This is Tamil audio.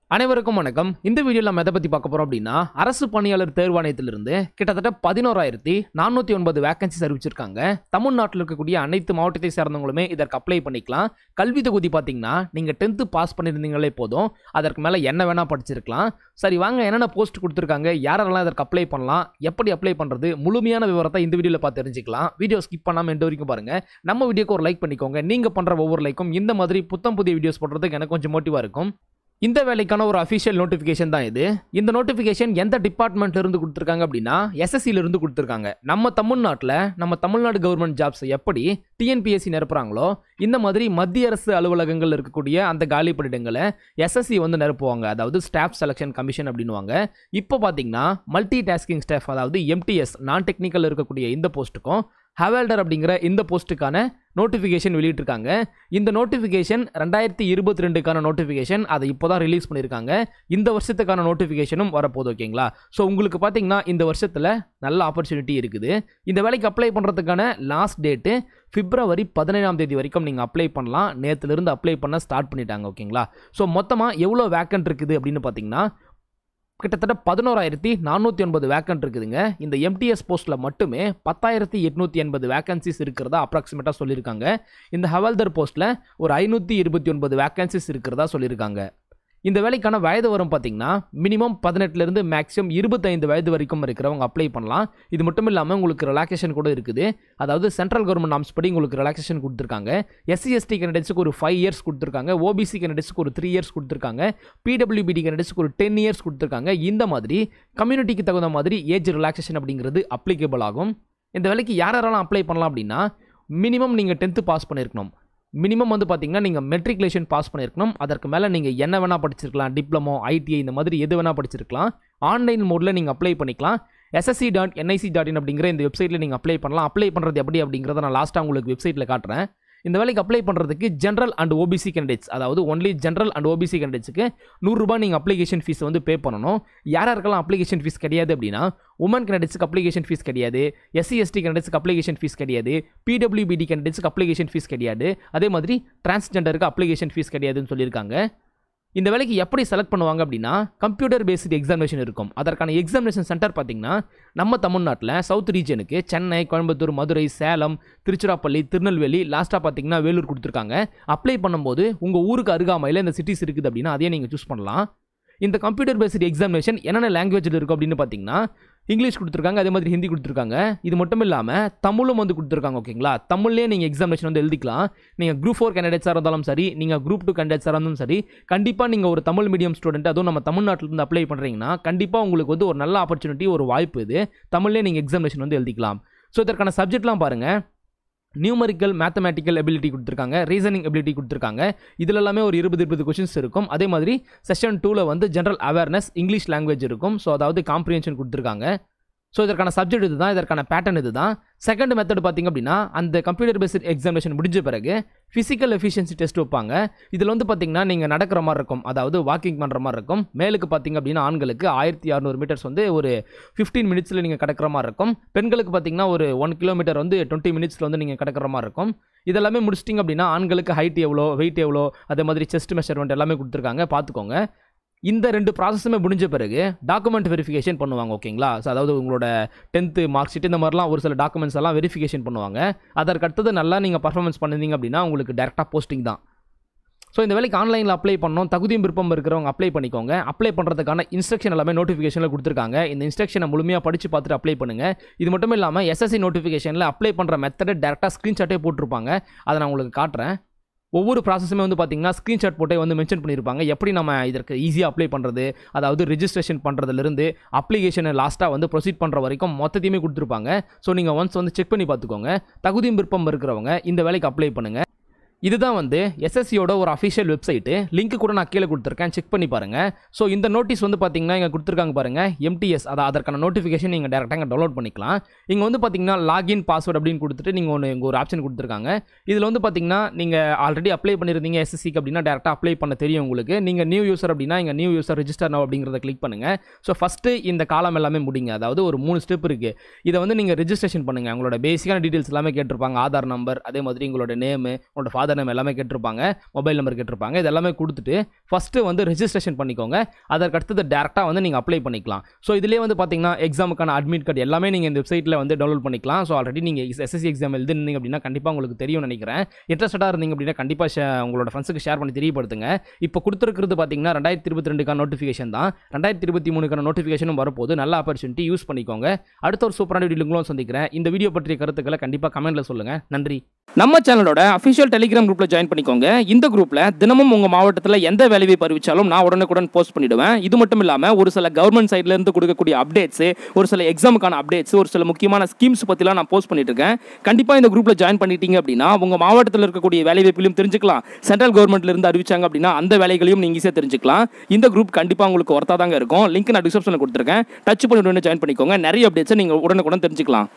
அனைவருக்கும் வணக்கம் இந்த வீடியோவில் நம்ம எதை பற்றி பார்க்க போகிறோம் அப்படின்னா அரசு பணியாளர் தேர்வாணையத்திலிருந்து கிட்டத்தட்ட பதினோராயிரத்தி நானூற்றி ஒன்பது வேகன்சிஸ் அறிவிச்சிருக்காங்க தமிழ்நாட்டில் இருக்கக்கூடிய அனைத்து மாவட்டத்தை சேர்ந்தவங்களுமே இதற்கு அப்ளை பண்ணிக்கலாம் கல்வி தொகுதி பார்த்தீங்கன்னா நீங்கள் டென்த்து பாஸ் பண்ணியிருந்தீங்களே போதும் அதற்கு மேலே என்ன வேணால் படிச்சிருக்கலாம் சரி வாங்க என்னென்ன போஸ்ட் கொடுத்துருக்காங்க யாரெல்லாம் இதற்கு அப்ளை பண்ணலாம் எப்படி அப்ளை பண்ணுறது முழுமையான விவரத்தை இந்த வீடியோவில் பார்த்து தெரிஞ்சுக்கலாம் வீடியோ ஸ்கிப் பண்ணாமல் எந்த வரைக்கும் பாருங்கள் நம்ம வீடியோக்கு ஒரு லைக் பண்ணிக்கோங்க நீங்கள் பண்ணுற ஒவ்வொரு லைக்கும் இந்த மாதிரி புத்தம் புதிய வீடியோஸ் போடுறதுக்கு எனக்கு கொஞ்சம் மோட்டிவாக இருக்கும் இந்த வேலைக்கான ஒரு அஃபிஷியல் நோட்டிஃபிகேஷன் தான் இது இந்த நோட்டிஃபிகேஷன் எந்த டிபார்ட்மெண்ட்ல இருந்து கொடுத்துருக்காங்க அப்படின்னா எஸ்எஸ்சில இருந்து கொடுத்துருக்காங்க நம்ம தமிழ்நாட்டில் நம்ம தமிழ்நாடு கவர்மெண்ட் ஜாப்ஸ் எப்படி டிஎன்பிஎஸ்சி நிரப்புறாங்களோ இந்த மாதிரி மத்திய அரசு அலுவலகங்கள் இருக்கக்கூடிய அந்த காலி பணியிடங்களை எஸ்எஸ்சி வந்து நிரப்புவாங்க அதாவது ஸ்டாஃப் செலெக்ஷன் கமிஷன் அப்படின்னுவாங்க இப்போ பார்த்தீங்கன்னா மல்டி டாஸ்கிங் ஸ்டாஃப் அதாவது எம்டிஎஸ் நான் டெக்னிக்கல் இருக்கக்கூடிய இந்த போஸ்ட்டுக்கும் ஹவேல்டர் அப்படிங்கிற இந்த போஸ்ட்டுக்கான நோட்டிஃபிகேஷன் வெளியிட்டிருக்காங்க இந்த நோட்டிஃபிகேஷன் ரெண்டாயிரத்தி இருபத்தி ரெண்டுக்கான நோட்டிஃபிகேஷன் அதை இப்போ தான் ரிலீஸ் பண்ணியிருக்காங்க இந்த வருஷத்துக்கான நோட்டிஃபிகேஷனும் வரப்போகுது ஓகேங்களா ஸோ உங்களுக்கு பார்த்தீங்கன்னா இந்த வருஷத்தில் நல்ல ஆப்பர்ச்சுனிட்டி இருக்குது இந்த வேலைக்கு அப்ளை பண்ணுறதுக்கான லாஸ்ட் டேட்டு பிப்ரவரி பதினேழாம் தேதி வரைக்கும் நீங்கள் அப்ளை பண்ணலாம் நேற்றுலேருந்து அப்ளை பண்ண ஸ்டார்ட் பண்ணிட்டாங்க ஓகேங்களா ஸோ மொத்தமாக எவ்வளோ வேக்கன்ட் இருக்குது அப்படின்னு பார்த்தீங்கன்னா கிட்டத்தட்ட பதினோராயிரத்தி நானூற்றி ஒன்பது வேக்கன்ட் இருக்குதுங்க இந்த எம்டிஎஸ் போஸ்ட்டில் மட்டுமே பத்தாயிரத்தி எட்நூற்றி எண்பது வேக்கன்சிஸ் இருக்கிறதா அப்ராக்சிமேட்டாக சொல்லியிருக்காங்க இந்த ஹவால்தர் போஸ்ட்டில் ஒரு ஐநூற்றி இருபத்தி ஒன்பது வேக்கன்சிஸ் இருக்கிறதா சொல்லியிருக்காங்க இந்த வேலைக்கான வயது வரும் பார்த்தீங்கன்னா மினிமம் பதினெட்டுலேருந்து மேக்ஸிமம் இருபத்தைந்து வயது வரைக்கும் இருக்கிறவங்க அப்ளை பண்ணலாம் இது மட்டும் இல்லாமல் உங்களுக்கு ரிலாக்ஸேஷன் கூட இருக்குது அதாவது சென்ட்ரல் கவர்மெண்ட் நாம்ஸ் படி உங்களுக்கு ரிலாக்ஸேஷன் கொடுத்துருக்காங்க எஸ்சி எஸ்டி கேண்டிடேட்ஸுக்கு ஒரு ஃபைவ் இயர்ஸ் கொடுத்துருக்காங்க ஓபிசி கேண்டிடேட்ஸுக்கு ஒரு த்ரீ இயர்ஸ் கொடுத்துருக்காங்க பிடபிள்யூபிடி கேண்டிடேட்ஸுக்கு ஒரு டென் இயர்ஸ் கொடுத்துருக்காங்க இந்த மாதிரி கம்யூனிட்டிக்கு தகுந்த மாதிரி ஏஜ் ரிலாக்ஸேஷன் அப்படிங்கிறது அப்ளிகபிள் ஆகும் இந்த வேலைக்கு யார் யாரெல்லாம் அப்ளை பண்ணலாம் அப்படின்னா மினிமம் நீங்கள் டென்த்து பாஸ் பண்ணியிருக்கணும் மினிமம் வந்து பார்த்தீங்கன்னா நீங்கள் மெட்ரிகுலேஷன் பாஸ் பண்ணியிருக்கணும் அதற்கு மேலே நீங்கள் என்ன வேணால் படிச்சிருக்கலாம் டிப்ளமோ ஐடிஐ இந்த மாதிரி எது வேணால் படிச்சிருக்கலாம் ஆன்லைன் மோடில் நீங்கள் அப்ளை பண்ணிக்கலாம் SSC dot NIC dot in அப்படிங்கிற இந்த வெப்சைட்டில் நீங்கள் அப்ளை பண்ணலாம் அப்ளை பண்ணுறது எப்படி அப்படிங்கிறத நான் லாஸ்ட்டாக உங்களுக்கு வெப்சைட்டில் காட்டுறேன் இந்த வேலைக்கு அப்ளை பண்ணுறதுக்கு ஜென்ரல் அண்ட் ஓபிசி கேண்டிடேட்ஸ் அதாவது ஒன்லி ஜென்ரல் அண்ட் ஓபிசி கேண்டிடேட்ஸுக்கு நூறுரூபா நீங்கள் அப்ளிகேஷன் ஃபீஸ் வந்து பே பண்ணணும் யார் யாருக்கெல்லாம் அப்ளிகேஷன் ஃபீஸ் கிடையாது அப்படின்னா உமன் கேண்டிடேட்ஸுக்கு அப்ளிகேஷன் ஃபீஸ் கிடையாது எஸ்சி எஸ்டி கேண்டிடேட்ஸுக்கு அப்ளிகேஷன் ஃபீஸ் கிடையாது பிடபிள்யூபிடி கேண்டிடேட்ஸுக்கு அப்ளிகேஷன் ஃபீஸ் கிடையாது அதே மாதிரி டிரான்ஸ்ஜெண்டருக்கு அப்ளிகேஷன் ஃபீஸ் கிடையாதுன்னு சொல்லியிருக்காங்க இந்த வேலைக்கு எப்படி செலக்ட் பண்ணுவாங்க அப்படின்னா கம்ப்யூட்டர் பேஸ்டு எக்ஸாமினேஷன் இருக்கும் அதற்கான எக்ஸாமினேஷன் சென்டர் பார்த்தீங்கன்னா நம்ம தமிழ்நாட்டில் சவுத் ரீஜனுக்கு சென்னை கோயம்புத்தூர் மதுரை சேலம் திருச்சிராப்பள்ளி திருநெல்வேலி லாஸ்ட்டாக பார்த்தீங்கன்னா வேலூர் கொடுத்துருக்காங்க அப்ளை பண்ணும்போது உங்கள் ஊருக்கு அருகாமையில் இந்த சிட்டிஸ் இருக்குது அப்படின்னா அதையே நீங்கள் சூஸ் பண்ணலாம் இந்த கம்ப்யூட்டர் பேஸ்டு எக்ஸாமினேஷன் என்னென்ன லாங்குவேஜில் இருக்கும் அப்படின்னு பார்த்தீங்கன்னா இங்கிலீஷ் கொடுத்துருக்காங்க அதே மாதிரி ஹிந்தி கொடுத்துருக்காங்க இது மட்டும் இல்லாமல் தமிழும் வந்து கொடுத்துருக்காங்க ஓகேங்களா தமிழ்லேயே நீங்கள் எக்ஸாமினேஷன் வந்து எழுதிக்கலாம் நீங்கள் குரூப் ஃபோர் கேண்டிடேட்ஸாக இருந்தாலும் சரி நீங்கள் குரூப் டூ கேண்டிடேட்ஸாக இருந்தாலும் சரி கண்டிப்பாக நீங்கள் ஒரு தமிழ் மீடியம் ஸ்டூடெண்ட் அதுவும் நம்ம தமிழ்நாட்டிலேருந்து அப்ளை பண்ணுறீங்கன்னா கண்டிப்பாக உங்களுக்கு வந்து ஒரு நல்ல ஆப்பர்ச்சுனிட்டி ஒரு வாய்ப்பு இது தமிழ்லேயே நீங்கள் எக்ஸாமினேஷன் வந்து எழுதிக்கலாம் ஸோ இதற்கான சப்ஜெக்ட்லாம் பாருங்கள் நியூமரிக்கல் மேத்தமேட்டிக்கல் எபிலிட்டி கொடுத்துருக்காங்க ரீசனிங் எபிலிட்டி கொடுத்துருக்காங்க இதில் எல்லாமே ஒரு இருபது இருபது கொஷின்ஸ் இருக்கும் அதே மாதிரி செஷன் டூவில் வந்து ஜென்ரல் அவேர்னஸ் இங்கிலீஷ் லாங்குவேஜ் இருக்கும் ஸோ அதாவது காம்ப்ரிஹென்ஷன் கொடுத்துருக்காங்க ஸோ இதற்கான சப்ஜெக்ட் இது தான் இதற்கான பேட்டர்ன் இது தான் செகண்ட் மெத்தட் பார்த்திங்க அப்படின்னா அந்த கம்ப்யூட்டர் பேஸ்ட் எக்ஸாமினேஷன் முடிஞ்ச பிறகு ஃபிசிக்கல் எஃபிஷியன்சி டெஸ்ட் வைப்பாங்க இதில் வந்து பார்த்திங்கன்னா நீங்கள் நடக்கிற மாதிரி இருக்கும் அதாவது வாக்கிங் பண்ணுற மாதிரி இருக்கும் மேலுக்கு பார்த்திங்க அப்படின்னா ஆண்களுக்கு ஆயிரத்தி அறநூறு மீட்டர்ஸ் வந்து ஒரு ஃபிஃப்டீன் மினிட்ஸில் நீங்கள் கிடக்கிற மாதிரி இருக்கும் பெண்களுக்கு பார்த்திங்கன்னா ஒரு ஒன் கிலோமீட்டர் வந்து டுவெண்ட்டி மினிட்ஸில் வந்து நீங்கள் கிடக்கிற மாதிரி இருக்கும் இதெல்லாமே முடிச்சிட்டிங்க அப்படின்னா ஆண்களுக்கு ஹைட் எவ்வளோ வெயிட் எவ்வளோ அதே மாதிரி செஸ்ட் மெஷர்மெண்ட் எல்லாமே கொடுத்துருக்காங்க பார்த்துக்கோங்க இந்த ரெண்டு ப்ராசஸுமே முடிஞ்ச பிறகு டாக்குமெண்ட் வெரிஃபிகேஷன் பண்ணுவாங்க ஓகேங்களா ஸோ அதாவது உங்களோட டென்த்து மார்க் ஷீட் இந்த மாதிரிலாம் ஒரு சில டாக்குமெண்ட்ஸ் எல்லாம் வெரிஃபிகேஷன் பண்ணுவாங்க அதற்கு அடுத்தது நல்லா நீங்கள் பர்ஃபார்மன்ஸ் பண்ணிருந்தீங்க அப்படின்னா உங்களுக்கு டேரெக்டாக போஸ்டிங் தான் ஸோ இந்த வேலைக்கு ஆன்லைனில் அப்ளை பண்ணணும் தகுதியும் விருப்பம் இருக்கிறவங்க அப்ளை பண்ணிக்கோங்க அப்ளை பண்ணுறதுக்கான இன்ஸ்ட்ரக்ஷன் எல்லாமே நோட்டிஃபிகேஷனில் கொடுத்துருக்காங்க இந்த இன்ஸ்ட்ரக்ஷனை முழுமையாக படித்து பார்த்துட்டு அப்ளை பண்ணுங்கள் இது மட்டும் இல்லாமல் எஸ்எஸ்சி நோட்டிஃபிகேஷனில் அப்ளை பண்ணுற மெத்தடை டேரெக்டாக ஸ்க்ரீன்ஷாட்டே போட்டிருப்பாங்க அதை நான் உங்களுக்கு காட்டுறேன் ஒவ்வொரு ப்ராசஸுமே வந்து பார்த்தீங்கன்னா ஸ்க்ரீன்ஷாட் போட்டே வந்து மென்ஷன் பண்ணியிருப்பாங்க எப்படி நம்ம இதற்கு ஈஸியாக அப்ளை பண்ணுறது அதாவது ரிஜிஸ்ட்ரேஷன் பண்ணுறதுலேருந்து அப்ளிகேஷனை லாஸ்ட்டாக வந்து ப்ரொசீட் பண்ணுற வரைக்கும் மொத்தத்தையுமே கொடுத்துருப்பாங்க ஸோ நீங்கள் ஒன்ஸ் வந்து செக் பண்ணி பார்த்துக்கோங்க தகுதியும் விருப்பம் இருக்கிறவங்க இந்த வேலைக்கு அப்ளை பண்ணுங்கள் இதுதான் வந்து எஸ்எஸ்சியோட ஒரு அஃபிஷியல் வெப்சைட்டு லிங்க் கூட நான் கீழே கொடுத்துருக்கேன் செக் பண்ணி பாருங்கள் ஸோ இந்த நோட்டீஸ் வந்து பார்த்தீங்கன்னா இங்கே கொடுத்துருக்காங்க பாருங்கள் எம்டிஎஸ் அதை அதற்கான நோட்டிஃபிகேஷன் நீங்கள் டேரெக்டாக இங்கே டவுன்லோட் பண்ணிக்கலாம் இங்கே வந்து பார்த்தீங்கன்னா லாகின் பாஸ்வேர்டு அப்படின்னு கொடுத்துட்டு நீங்கள் ஒன்று இங்கே ஒரு ஆப்ஷன் கொடுத்துருக்காங்க இதில் வந்து பார்த்தீங்கன்னா நீங்கள் ஆல்ரெடி அப்ளை பண்ணியிருந்தீங்க எஸ்எஸ்சிக்கு அப்படின்னா டேரெக்டாக அப்ளை பண்ண தெரியும் உங்களுக்கு நீங்கள் நியூ யூசர் அப்படின்னா இங்கே நியூ யூசர் ரிஜிஸ்டர் நோ அப்படிங்கிறத கிளிக் பண்ணுங்கள் ஸோ ஃபஸ்ட்டு இந்த காலம் எல்லாமே முடிங்க அதாவது ஒரு மூணு ஸ்டெப் இருக்குது இதை வந்து நீங்கள் ரிஜிஸ்ட்ரேஷன் பண்ணுங்கள் உங்களோட பேசிக்கான டீட்டெயில்ஸ் எல்லாமே கேட்டிருப்பாங்க ஆதார் நம்பர் அதே மாதிரி உங்களோட நேமு உங்களோட ஃபாதர் ஆதார் நம்பர் எல்லாமே கேட்டிருப்பாங்க மொபைல் நம்பர் கேட்டிருப்பாங்க இது எல்லாமே கொடுத்துட்டு ஃபஸ்ட்டு வந்து ரெஜிஸ்ட்ரேஷன் பண்ணிக்கோங்க அதற்கு அடுத்தது டேரெக்டாக வந்து நீங்கள் அப்ளை பண்ணிக்கலாம் ஸோ இதுலேயே வந்து பார்த்தீங்கன்னா எக்ஸாமுக்கான அட்மிட் கார்டு எல்லாமே நீங்கள் இந்த வெப்சைட்டில் வந்து டவுன்லோட் பண்ணிக்கலாம் ஸோ ஆல்ரெடி நீங்கள் எஸ்எஸ்சி எக்ஸாம் எழுதுனீங்க அப்படின்னா கண்டிப்பாக உங்களுக்கு தெரியும்னு நினைக்கிறேன் இன்ட்ரெஸ்டடாக இருந்தீங்க அப்படின்னா கண்டிப்பாக ஷே உங்களோட ஃப்ரெண்ட்ஸுக்கு ஷேர் பண்ணி தெரியப்படுத்துங்க இப்போ கொடுத்துருக்கிறது பார்த்தீங்கன்னா ரெண்டாயிரத்தி இருபத்தி ரெண்டுக்கான நோட்டிஃபிகேஷன் தான் ரெண்டாயிரத்தி இருபத்தி மூணுக்கான நோட்டிஃபிகேஷனும் வரப்போது நல்ல ஆப்பர்ச்சுனிட்டி யூஸ் பண்ணிக்கோங்க அடுத்த ஒரு சூப்பரான வீடியோங்களும் சந்திக்கிறேன் இந்த வீடியோ பற்றிய கருத்துக்களை கண்டிப்பாக கமெண்ட்டில் சொல்லுங்கள் நன்றி நம்ம சேனலோட அஃபிஷியல் டெலிகிராம் குரூப்பில் ஜாயின் பண்ணிக்கோங்க இந்த குரூப்பில் தினமும் உங்கள் மாவட்டத்தில் எந்த வேலையை அறிவிச்சாலும் நான் உடனுக்குடன் போஸ்ட் பண்ணிடுவேன் இது மட்டும் இல்லாமல் ஒரு சில கவர்மெண்ட் சைட்லேருந்து கொடுக்கக்கூடிய அப்டேட்ஸ் ஒரு சில எக்ஸாமுக்கான அப்டேட்ஸ் ஒரு சில முக்கியமான ஸ்கீம்ஸ் பற்றிலாம் நான் போஸ்ட் பண்ணிட்டு இருக்கேன் கண்டிப்பாக இந்த குரூப்பில் ஜாயின் பண்ணிட்டீங்க அப்படின்னா உங்கள் மாவட்டத்தில் இருக்கக்கூடிய வேலை வாய்ப்புகளையும் தெரிஞ்சுக்கலாம் சென்ட்ரல் கவர்மெண்ட்ல இருந்து அறிவிச்சாங்க அப்படின்னா அந்த வேலைகளையும் நீங்கள் ஈஸியாக தெரிஞ்சுக்கலாம் இந்த குரூப் கண்டிப்பாக உங்களுக்கு ஒர்த்தாக தாங்க இருக்கும் லிங்க் நான் டிஸ்கிரிப்ஷனில் கொடுத்துருக்கேன் டச் பண்ணி உடனே ஜாயின் பண்ணிக்கோங்க நிறைய அப்டேட்ஸை நீங்கள் உடனுக்குடன் தெரிஞ்சுக்கலாம்